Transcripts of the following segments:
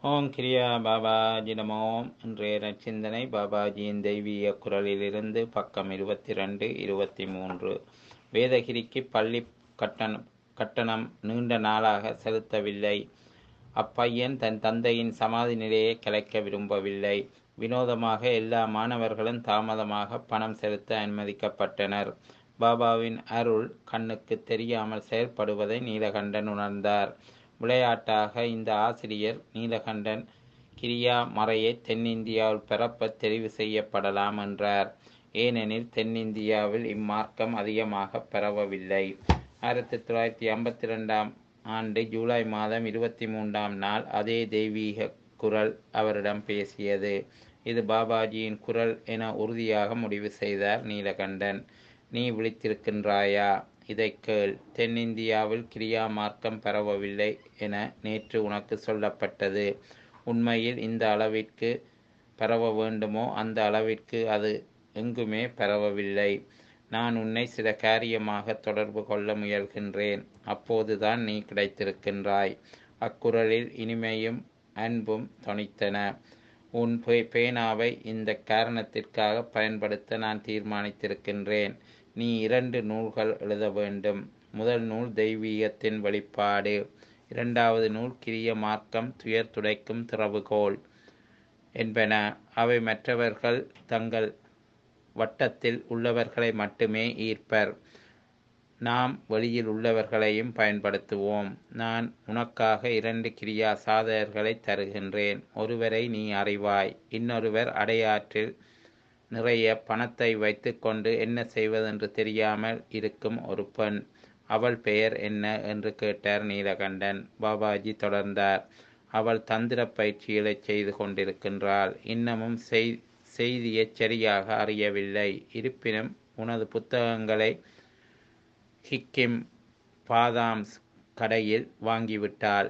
ஓம் கிரியா பாபாஜி நமோம் இன்றைய நச்சிந்தனை பாபாஜியின் தெய்வீக குரலிலிருந்து பக்கம் இருபத்தி ரெண்டு இருபத்தி மூன்று வேதகிரிக்கு பள்ளி கட்டணம் கட்டணம் நீண்ட நாளாக செலுத்தவில்லை அப்பையன் தன் தந்தையின் சமாதி நிலையை கலைக்க விரும்பவில்லை வினோதமாக எல்லா மாணவர்களும் தாமதமாக பணம் செலுத்த அனுமதிக்கப்பட்டனர் பாபாவின் அருள் கண்ணுக்கு தெரியாமல் செயல்படுவதை நீலகண்டன் உணர்ந்தார் விளையாட்டாக இந்த ஆசிரியர் நீலகண்டன் கிரியா மறையை தென்னிந்தியாவில் பிறப்ப தெரிவு செய்யப்படலாம் என்றார் ஏனெனில் தென்னிந்தியாவில் இம்மார்க்கம் அதிகமாக பரவவில்லை ஆயிரத்தி தொள்ளாயிரத்தி ஐம்பத்தி ரெண்டாம் ஆண்டு ஜூலை மாதம் இருபத்தி மூன்றாம் நாள் அதே தெய்வீக குரல் அவரிடம் பேசியது இது பாபாஜியின் குரல் என உறுதியாக முடிவு செய்தார் நீலகண்டன் நீ விழித்திருக்கின்றாயா இதை கேள் தென்னிந்தியாவில் கிரியா மார்க்கம் பரவவில்லை என நேற்று உனக்கு சொல்லப்பட்டது உண்மையில் இந்த அளவிற்கு பரவ வேண்டுமோ அந்த அளவிற்கு அது எங்குமே பரவவில்லை நான் உன்னை சில காரியமாக தொடர்பு கொள்ள முயல்கின்றேன் அப்போதுதான் நீ கிடைத்திருக்கின்றாய் அக்குரலில் இனிமையும் அன்பும் தொனித்தன உன் பேனாவை இந்த காரணத்திற்காக பயன்படுத்த நான் தீர்மானித்திருக்கின்றேன் நீ இரண்டு நூல்கள் எழுத வேண்டும் முதல் நூல் தெய்வீகத்தின் வெளிப்பாடு இரண்டாவது நூல் கிரிய மார்க்கம் துயர் துடைக்கும் திறவுகோல் என்பன அவை மற்றவர்கள் தங்கள் வட்டத்தில் உள்ளவர்களை மட்டுமே ஈர்ப்பர் நாம் வெளியில் உள்ளவர்களையும் பயன்படுத்துவோம் நான் உனக்காக இரண்டு கிரியா சாதகர்களை தருகின்றேன் ஒருவரை நீ அறிவாய் இன்னொருவர் அடையாற்றில் நிறைய பணத்தை வைத்துக்கொண்டு என்ன செய்வதென்று தெரியாமல் இருக்கும் ஒரு பெண் அவள் பெயர் என்ன என்று கேட்டார் நீலகண்டன் பாபாஜி தொடர்ந்தார் அவள் தந்திர பயிற்சிகளை செய்து கொண்டிருக்கின்றாள் இன்னமும் செய் செய்தியை சரியாக அறியவில்லை இருப்பினும் உனது புத்தகங்களை ஹிக்கிம் பாதாம்ஸ் கடையில் வாங்கிவிட்டாள்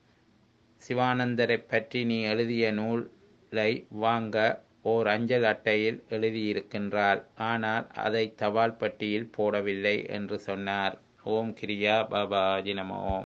சிவானந்தரை பற்றி நீ எழுதிய நூலை வாங்க ஓர் அஞ்சல் அட்டையில் எழுதியிருக்கின்றாள் ஆனால் அதை தபால் பட்டியில் போடவில்லை என்று சொன்னார் ஓம் கிரியா பாபாஜி நமோ